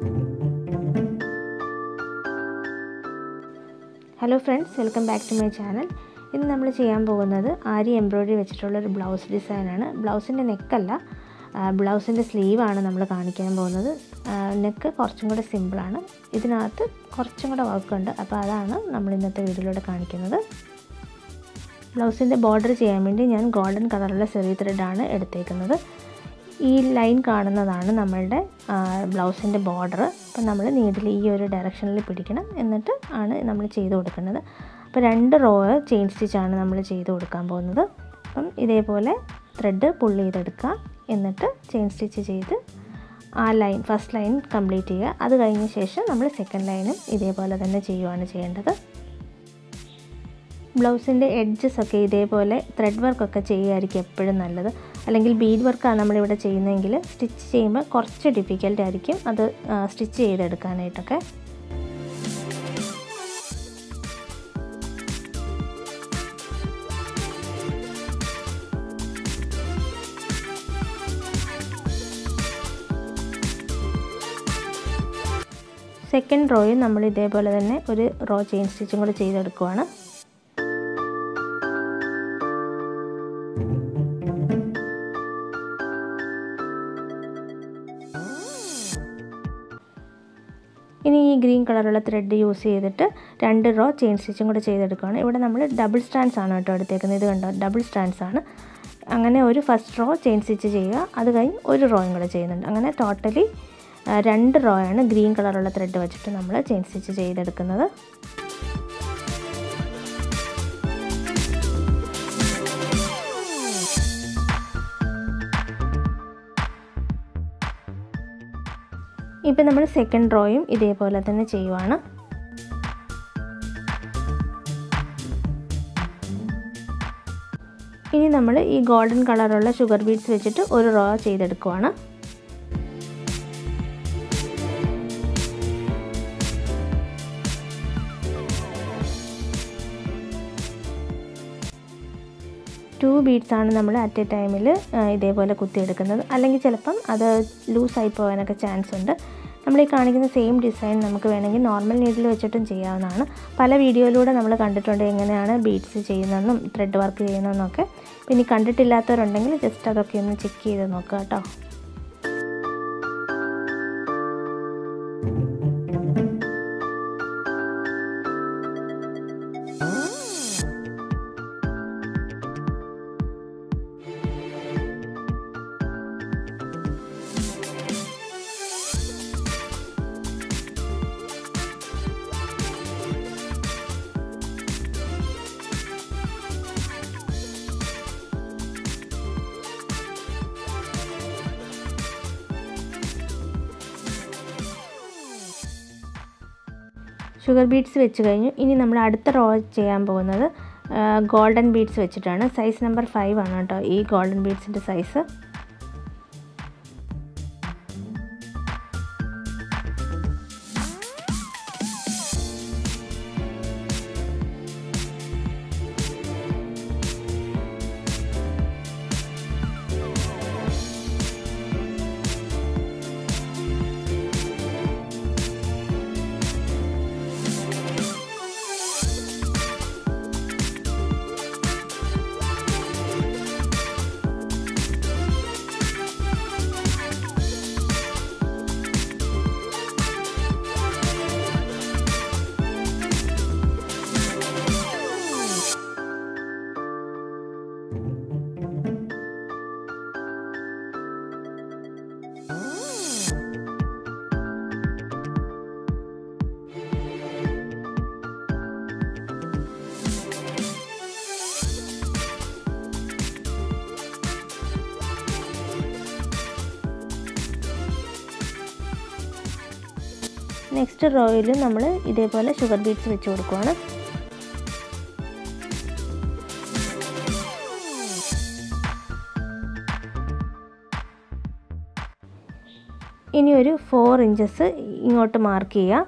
hello friends welcome back to my channel ഇന്ന് നമ്മൾ ചെയ്യാൻ പോകുന്നത് ആരി എംബ്രോയ്ഡറി വെച്ചിട്ടുള്ള ഒരു ബ്ലൗസ് ഡിസൈനാണ് ബ്ലൗസിൻ്റെ നെക്കല്ല ബ്ലൗസിൻ്റെ സ്ലീവാണ് നമ്മൾ കാണിക്കാൻ പോകുന്നത് നെക്ക് കുറച്ചും കൂടെ സിമ്പിളാണ് ഇതിനകത്ത് കുറച്ചും കൂടെ വർക്കുണ്ട് അപ്പോൾ അതാണ് നമ്മൾ ഇന്നത്തെ വീഡിയോയിലൂടെ കാണിക്കുന്നത് ബ്ലൗസിൻ്റെ ബോർഡർ ചെയ്യാൻ വേണ്ടി ഞാൻ ഗോൾഡൻ കളറുള്ള സെറി ത്രെഡാണ് എടുത്തേക്കുന്നത് ഈ ലൈൻ കാണുന്നതാണ് നമ്മളുടെ ബ്ലൗസിൻ്റെ ബോർഡർ അപ്പം നമ്മൾ നീഡിൽ ഈ ഒരു ഡയറക്ഷനിൽ പിടിക്കണം എന്നിട്ട് ആണ് നമ്മൾ ചെയ്ത് കൊടുക്കുന്നത് അപ്പോൾ രണ്ട് റോ ചെയിൻ സ്റ്റിച്ചാണ് നമ്മൾ ചെയ്ത് കൊടുക്കാൻ പോകുന്നത് അപ്പം ഇതേപോലെ ത്രെഡ് പുള്ള് ചെയ്തെടുക്കുക എന്നിട്ട് ചെയിൻ സ്റ്റിച്ച് ചെയ്ത് ആ ലൈൻ ഫസ്റ്റ് ലൈൻ കംപ്ലീറ്റ് ചെയ്യുക അത് കഴിഞ്ഞ ശേഷം നമ്മൾ സെക്കൻഡ് ലൈനും ഇതേപോലെ തന്നെ ചെയ്യുകയാണ് ചെയ്യേണ്ടത് ബ്ലൗസിൻ്റെ എഡ്ജസ് ഒക്കെ ഇതേപോലെ ത്രെഡ് വർക്കൊക്കെ ചെയ്യുകയായിരിക്കും എപ്പോഴും നല്ലത് അല്ലെങ്കിൽ ബീഡ് വർക്കാണ് നമ്മളിവിടെ ചെയ്യുന്നതെങ്കിൽ സ്റ്റിച്ച് ചെയ്യുമ്പോൾ കുറച്ച് ഡിഫിക്കൽട്ട് ആയിരിക്കും അത് സ്റ്റിച്ച് ചെയ്തെടുക്കാനായിട്ടൊക്കെ സെക്കൻഡ് റോയും നമ്മൾ ഇതേപോലെ തന്നെ ഒരു റോ ചെയിൻ സ്റ്റിച്ചും കൂടി ചെയ്തെടുക്കുവാണ് ഇനി ഈ ഗ്രീൻ കളറുള്ള ത്രെഡ് യൂസ് ചെയ്തിട്ട് രണ്ട് റോ ചെയിൻ സ്റ്റിച്ചും കൂടെ ചെയ്തെടുക്കുകയാണ് ഇവിടെ നമ്മൾ ഡബിൾ സ്റ്റാൻഡ്സ് ആണ് കേട്ടോ എടുത്തേക്കുന്നത് ഇത് കണ്ടോ ഡബിൾ സ്റ്റാൻഡ്സ് ആണ് അങ്ങനെ ഒരു ഫസ്റ്റ് റോ ചെയിൻ സ്റ്റിച്ച് ചെയ്യുക അത് കഴിഞ്ഞ് ഒരു റോയും കൂടെ ചെയ്യുന്നുണ്ട് അങ്ങനെ ടോട്ടലി രണ്ട് റോ ആണ് ഗ്രീൻ കളറുള്ള ത്രെഡ് വെച്ചിട്ട് നമ്മൾ ചെയിൻ സ്റ്റിച്ച് ചെയ്തെടുക്കുന്നത് ഇപ്പം നമ്മൾ സെക്കൻഡ് റോയും ഇതേപോലെ തന്നെ ചെയ്യുവാണ് ഇനി നമ്മൾ ഈ ഗോൾഡൻ കളറുള്ള ഷുഗർ ബീഡ്സ് വെച്ചിട്ട് ഒരു റോ ചെയ്തെടുക്കുവാണ് ടു ബീഡ്സ് ആണ് നമ്മൾ അറ്റ് എ ടൈമിൽ ഇതേപോലെ കുത്തിയെടുക്കുന്നത് അല്ലെങ്കിൽ ചിലപ്പം അത് ലൂസായി പോകാനൊക്കെ ചാൻസ് ഉണ്ട് നമ്മൾ ഈ കാണിക്കുന്ന സെയിം ഡിസൈൻ നമുക്ക് വേണമെങ്കിൽ നോർമൽ നീഡിൽ വെച്ചിട്ടും ചെയ്യാവുന്നതാണ് പല വീഡിയോയിലൂടെ നമ്മൾ കണ്ടിട്ടുണ്ട് എങ്ങനെയാണ് ബീഡ്സ് ചെയ്യുന്നതെന്നും ത്രെഡ് വർക്ക് ചെയ്യുന്നതെന്നൊക്കെ പിന്നെ കണ്ടിട്ടില്ലാത്തവരുണ്ടെങ്കിൽ ജസ്റ്റ് അതൊക്കെ ഒന്ന് ചെക്ക് ചെയ്ത് നോക്കുക കേട്ടോ ഷുഗർ ബീഡ്സ് വെച്ച് കഴിഞ്ഞു ഇനി നമ്മൾ അടുത്ത റോ ചെയ്യാൻ പോകുന്നത് ഗോൾഡൻ ബീഡ്സ് വെച്ചിട്ടാണ് സൈസ് നമ്പർ ഫൈവ് ആണ് കേട്ടോ ഈ ഗോൾഡൻ ബീഡ്സിൻ്റെ സൈസ് നെക്സ്റ്റ് റോയിൽ നമ്മൾ ഇതേപോലെ ഷുഗർ ബീഡ്സ് വെച്ച് കൊടുക്കുവാണ് ഇനി ഒരു ഫോർ ഇഞ്ചസ് ഇങ്ങോട്ട് മാർക്ക് ചെയ്യുക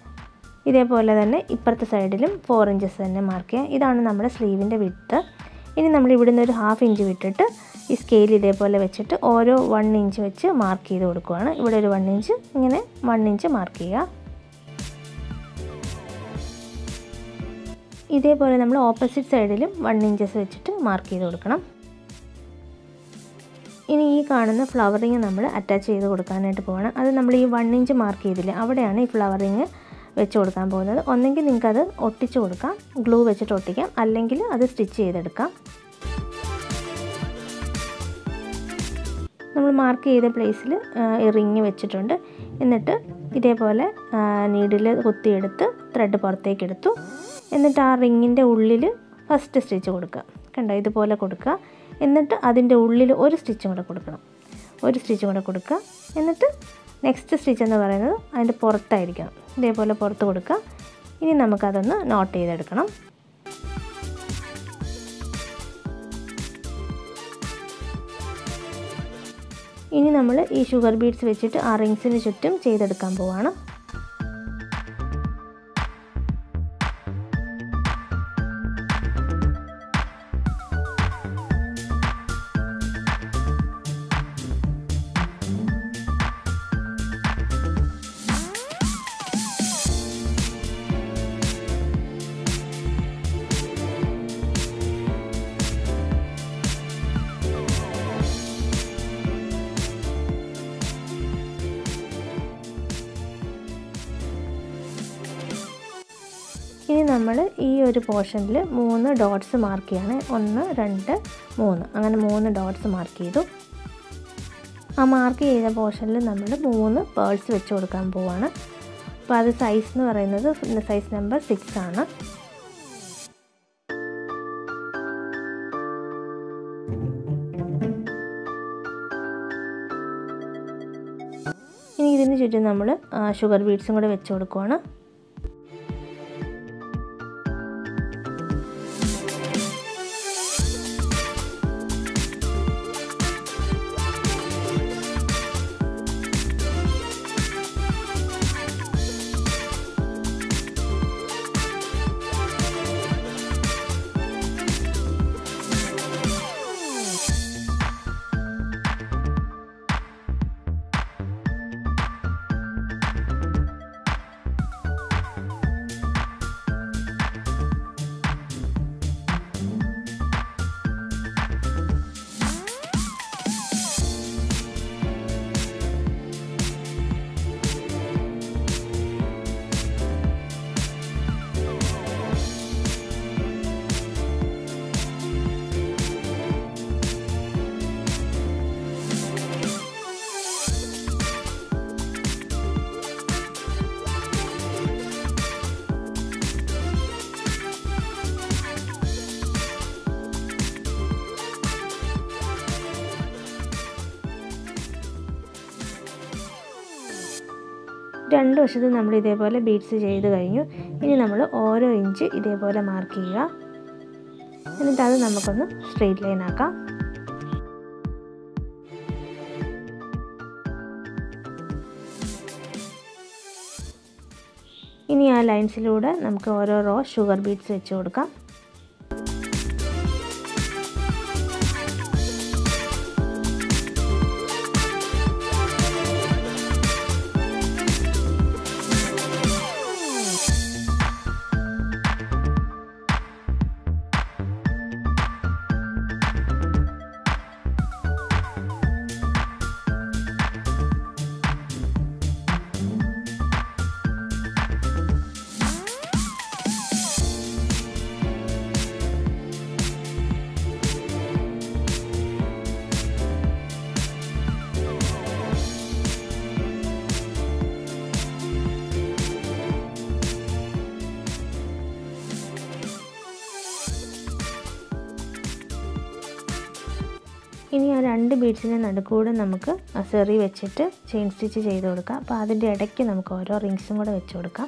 ഇതേപോലെ തന്നെ ഇപ്പുറത്തെ സൈഡിലും ഫോർ ഇഞ്ചസ് തന്നെ മാർക്ക് ചെയ്യുക ഇതാണ് നമ്മുടെ സ്ലീവിൻ്റെ വിട്ത്ത് ഇനി നമ്മൾ ഇവിടുന്ന് ഒരു ഹാഫ് ഇഞ്ച് വിട്ടിട്ട് ഈ സ്കെയിൽ ഇതേപോലെ വെച്ചിട്ട് ഓരോ വൺ ഇഞ്ച് വെച്ച് മാർക്ക് ചെയ്ത് കൊടുക്കുകയാണ് ഇവിടെ ഒരു വൺ ഇഞ്ച് ഇങ്ങനെ വൺ ഇഞ്ച് മാർക്ക് ചെയ്യുക ഇതേപോലെ നമ്മൾ ഓപ്പോസിറ്റ് സൈഡിലും വൺ ഇഞ്ചസ് വെച്ചിട്ട് മാർക്ക് ചെയ്ത് കൊടുക്കണം ഇനി ഈ കാണുന്ന ഫ്ലവറിങ് നമ്മൾ അറ്റാച്ച് ചെയ്ത് കൊടുക്കാനായിട്ട് പോകണം അത് നമ്മൾ ഈ വൺ ഇഞ്ച് മാർക്ക് ചെയ്തില്ലേ അവിടെയാണ് ഈ ഫ്ലവറിങ് വെച്ച് കൊടുക്കാൻ പോകുന്നത് ഒന്നെങ്കിൽ നിങ്ങൾക്കത് ഒട്ടിച്ച് കൊടുക്കാം ഗ്ലൂ വെച്ചിട്ട് ഒട്ടിക്കാം അല്ലെങ്കിൽ അത് സ്റ്റിച്ച് ചെയ്തെടുക്കാം നമ്മൾ മാർക്ക് ചെയ്ത പ്ലേസിൽ റിങ് വെച്ചിട്ടുണ്ട് എന്നിട്ട് ഇതേപോലെ നീഡിൽ കുത്തിയെടുത്ത് ത്രെഡ് പുറത്തേക്ക് എടുത്തു എന്നിട്ട് ആ റിങ്ങിൻ്റെ ഉള്ളിൽ ഫസ്റ്റ് സ്റ്റിച്ച് കൊടുക്കുക കണ്ടോ ഇതുപോലെ കൊടുക്കുക എന്നിട്ട് അതിൻ്റെ ഉള്ളിൽ ഒരു സ്റ്റിച്ചും കൂടെ കൊടുക്കണം ഒരു സ്റ്റിച്ചും കൂടെ കൊടുക്കുക എന്നിട്ട് നെക്സ്റ്റ് സ്റ്റിച്ച് എന്ന് പറയുന്നത് അതിൻ്റെ പുറത്തായിരിക്കണം ഇതേപോലെ പുറത്ത് കൊടുക്കുക ഇനി നമുക്കതൊന്ന് നോട്ട് ചെയ്തെടുക്കണം ഇനി നമ്മൾ ഈ ഷുഗർ ബീഡ്സ് വെച്ചിട്ട് ആ റിങ്സിന് ചുറ്റും ചെയ്തെടുക്കാൻ പോവാണ് ഇനി നമ്മൾ ഈ ഒരു പോർഷനിൽ മൂന്ന് ഡോട്ട്സ് മാർക്ക് ചെയ്യാണ് ഒന്ന് രണ്ട് മൂന്ന് അങ്ങനെ മൂന്ന് ഡോട്ട്സ് മാർക്ക് ചെയ്തു ആ മാർക്ക് ചെയ്ത പോർഷനിൽ നമ്മൾ മൂന്ന് പേൾസ് വെച്ച് കൊടുക്കാൻ പോവാണ് അപ്പോൾ അത് സൈസ് എന്ന് പറയുന്നത് സൈസ് നമ്പർ സിക്സ് ആണ് ഇനി ഇതിന് ചുറ്റും നമ്മൾ ഷുഗർ ബീഡ്സും കൂടെ വെച്ച് കൊടുക്കുവാണ് രണ്ട് വശത്തും നമ്മൾ ഇതേപോലെ ബീഡ്സ് ചെയ്ത് കഴിഞ്ഞു ഇനി നമ്മൾ ഓരോ ഇഞ്ച് ഇതേപോലെ മാർക്ക് ചെയ്യുക എന്നിട്ട് അത് നമുക്കൊന്ന് സ്ട്രെയിറ്റ് ലൈൻ ആക്കാം ഇനി ആ ലൈൻസിലൂടെ നമുക്ക് ഓരോ റോ ഷുഗർ ബീഡ്സ് വെച്ച് കൊടുക്കാം ഇനി ആ രണ്ട് ബീഡ്സിൻ്റെ നടുക്കൂടെ നമുക്ക് സെറി വെച്ചിട്ട് ചെയിൻ സ്റ്റിച്ച് ചെയ്ത് കൊടുക്കാം അപ്പോൾ അതിൻ്റെ ഇടയ്ക്ക് നമുക്ക് ഓരോ റിങ്സും കൂടെ വെച്ച് കൊടുക്കാം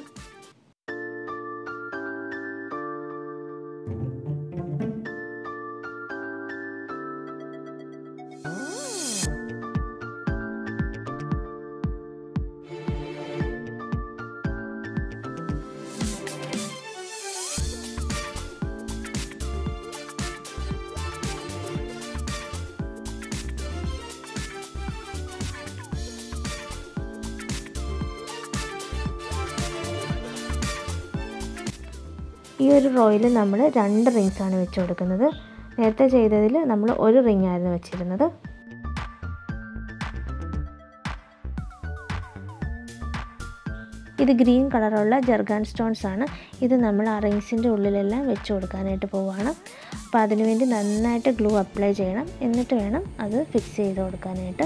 ഈ ഒരു റോയിൽ നമ്മൾ രണ്ട് റിങ്സാണ് വെച്ച് കൊടുക്കുന്നത് നേരത്തെ ചെയ്തതിൽ നമ്മൾ ഒരു റിങ് ആയിരുന്നു വെച്ചിരുന്നത് ഇത് ഗ്രീൻ കളറുള്ള ജർഗാൻ സ്റ്റോൺസ് ആണ് ഇത് നമ്മൾ ആ റിങ്സിൻ്റെ ഉള്ളിലെല്ലാം വെച്ച് കൊടുക്കാനായിട്ട് പോവുകയാണ് അപ്പോൾ അതിനുവേണ്ടി നന്നായിട്ട് ഗ്ലൂ അപ്ലൈ ചെയ്യണം എന്നിട്ട് വേണം അത് ഫിക്സ് ചെയ്ത് കൊടുക്കാനായിട്ട്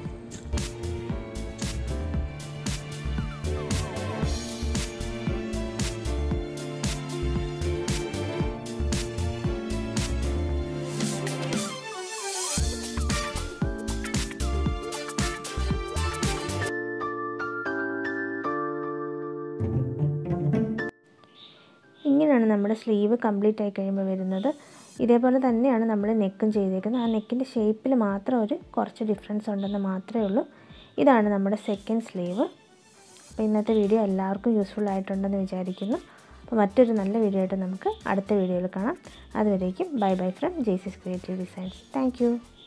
ഇങ്ങനെയാണ് നമ്മുടെ സ്ലീവ് കംപ്ലീറ്റ് ആയി കഴിയുമ്പോൾ വരുന്നത് ഇതേപോലെ തന്നെയാണ് നമ്മൾ നെക്കും ചെയ്തേക്കുന്നത് ആ നെക്കിൻ്റെ ഷേപ്പിൽ മാത്രം ഒരു കുറച്ച് ഡിഫറൻസ് ഉണ്ടെന്ന് മാത്രമേ ഉള്ളൂ ഇതാണ് നമ്മുടെ സെക്കൻഡ് സ്ലീവ് അപ്പോൾ ഇന്നത്തെ വീഡിയോ എല്ലാവർക്കും യൂസ്ഫുൾ ആയിട്ടുണ്ടെന്ന് വിചാരിക്കുന്നു അപ്പോൾ മറ്റൊരു നല്ല വീഡിയോ ആയിട്ട് നമുക്ക് അടുത്ത വീഡിയോയിൽ കാണാം അതുവരേക്കും bye bye from Jaicy's creative designs thank